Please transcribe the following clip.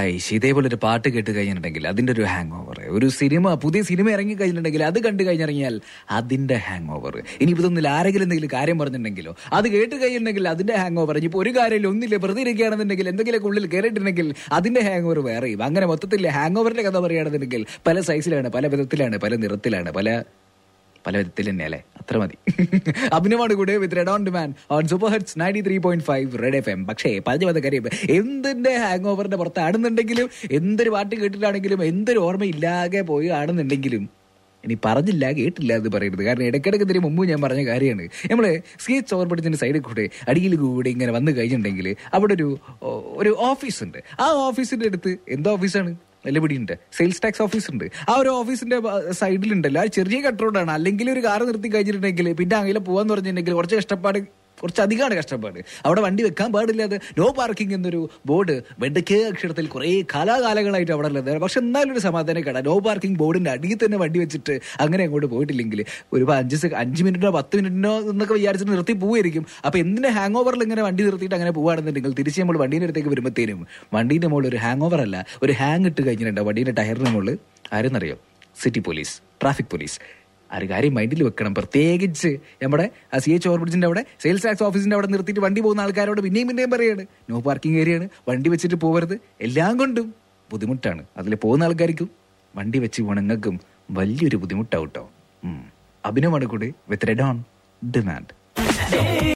ഐശ് ഇതേപോലെ ഒരു പാട്ട് കേട്ട് കഴിഞ്ഞിട്ടുണ്ടെങ്കിൽ അതിന്റെ ഒരു ഹാങ് ഓവർ ഒരു സിനിമ പുതിയ സിനിമ ഇറങ്ങി കഴിഞ്ഞിട്ടുണ്ടെങ്കിൽ അത് കണ്ടു കഴിഞ്ഞിറങ്ങിയാൽ അതിന്റെ ഹാങ് ഓവർ ഇനി ഇതൊന്നിൽ ആരെങ്കിലും എന്തെങ്കിലും കാര്യം പറഞ്ഞിട്ടുണ്ടെങ്കിലോ അത് കേട്ട് കഴിഞ്ഞിട്ടുണ്ടെങ്കിൽ അതിന്റെ ഹാങ് ഓവർ ഇനിയിപ്പോൾ ഒരു കാര്യമില്ല ഒന്നില്ല വെറുതെ ഇരിക്കുകയാണെന്നുണ്ടെങ്കിൽ എന്തെങ്കിലുമൊക്കെ ഉള്ളിൽ കയറിയിട്ടുണ്ടെങ്കിൽ അതിന്റെ ഹാങ് ഓവർ വേറെയും അങ്ങനെ മൊത്തത്തിൽ ഹാങ് ഓവറിന്റെ കഥ പറയുകയാണെന്നുണ്ടെങ്കിൽ പല സൈസിലാണ് പല വിധത്തിലാണ് പല നിറത്തിലാണ് പല പല വിധത്തിൽ തന്നെ അല്ലേ അത്ര മതി അഭിനവാണ് കൂടെ with red on demand on super heads ninety three point five red F M പക്ഷേ പറഞ്ഞു വന്ന കാര്യം എന്തിന്റെ ഹാങ് ഓവറിന്റെ പുറത്താണെന്നുണ്ടെങ്കിലും എന്തൊരു പാട്ട് കേട്ടിട്ടാണെങ്കിലും എന്തൊരു ഓർമ്മയില്ലാതെ പോയി ആണെന്നുണ്ടെങ്കിലും ഇനി പറഞ്ഞില്ല കേട്ടില്ല എന്ന് പറയരുത് കാരണം ഇടയ്ക്കിടയ്ക്ക് ഇതിന് മുമ്പ് ഞാൻ പറഞ്ഞ കാര്യമാണ് നമ്മള് സി എച്ച് ഓവർ പഠിച്ചതിന്റെ സൈഡിൽ കൂടെ അടിയിൽ കൂടെ ഇങ്ങനെ വന്നു കഴിഞ്ഞിട്ടുണ്ടെങ്കിൽ അവിടെ ഒരു ഓ, ഒരു ഓഫീസ് ഉണ്ട് ആ ഓഫീസിന്റെ അടുത്ത് എന്ത് ഓഫീസാണ് നല്ല പിടിയുണ്ട് സെയിൽസ് ടാക്സ് ഓഫീസ് ഉണ്ട് ആ ഒരു ഓഫീസിന്റെ സൈഡിലുണ്ടല്ലോ ആ ചെറിയ കട്ടറോഡാണ് അല്ലെങ്കിൽ ഒരു കാർ നിർത്തി കഴിഞ്ഞിട്ടുണ്ടെങ്കിൽ പിന്നെ അങ്ങനെ പോവാന്ന് പറഞ്ഞിട്ടുണ്ടെങ്കിൽ കുറച്ച് കഷ്ടപ്പാട് കുറച്ച് അധികമാണ് കഷ്ടപ്പാട് അവിടെ വണ്ടി വെക്കാൻ പാടില്ലാതെ നോ പാർക്കിംഗ് എന്നൊരു ബോർഡ് വെണ്ടക്കേ അക്ഷരത്തിൽ കുറേ കാലാകാലങ്ങളായിട്ട് അവിടെ ഉള്ളത് പക്ഷെ എന്നാലും ഒരു സമാധാനം കേടാ നോ പാർക്കിംഗ് ബോർഡിന്റെ അടിയിൽ തന്നെ വണ്ടി വെച്ചിട്ട് അങ്ങനെ അങ്ങോട്ട് പോയിട്ടില്ലെങ്കിൽ ഒരു അഞ്ച് സെ- അഞ്ച് മിനിറ്റിനോ പത്ത് മിനിറ്റിനോ എന്നൊക്കെ വിചാരിച്ചിട്ട് നിർത്തി പോവുമായിരിക്കും അപ്പൊ എന്തിന്റെ ഹാങ് ഓവറിൽ ഇങ്ങനെ വണ്ടി നിർത്തിയിട്ട് അങ്ങനെ പോവുകയാണെന്നുണ്ടെങ്കിൽ തിരിച്ച് നമ്മൾ വണ്ടീൻ്റെ അടുത്തേക്ക് വരുമ്പോഴത്തേനും വണ്ടീന്റെ മുകളിൽ ഒരു ഹാങ് ഓവർ അല്ല ഒരു ഹാങ് ഇട്ട് കഴിഞ്ഞിട്ടുണ്ട് വണ്ടീന്റെ ടയറിന് മുകളിൽ ആരെന്നറിയോ സിറ്റി പോലീസ് ട്രാഫിക് പോലീസ് ആ ഒരു കാര്യം മൈൻഡിൽ വെക്കണം പ്രത്യേകിച്ച് നമ്മുടെ ആ സി എച്ച് ഓവർബ്രിഡ്ജിന്റെ അവിടെ സെയിൽസ് ടാക്സ് ഓഫീസിന്റെ അവിടെ നിർത്തിയിട്ട് വണ്ടി പോകുന്ന ആൾക്കാരോട് പിന്നെയും പിന്നെയും പറയാണ് നോ പാർക്കിംഗ് ഏരിയയാണ് വണ്ടി വെച്ചിട്ട് പോകരുത് എല്ലാം കൊണ്ടും ബുദ്ധിമുട്ടാണ് അതിൽ പോകുന്ന ആൾക്കാർക്കും വണ്ടി വെച്ച് പോകണങ്ങൾക്കും വലിയൊരു ബുദ്ധിമുട്ടാവും കേട്ടോ അഭിനവാണ് കൂടി വിത്ത് റെഡ് ഓൺ ഡിമാൻഡ്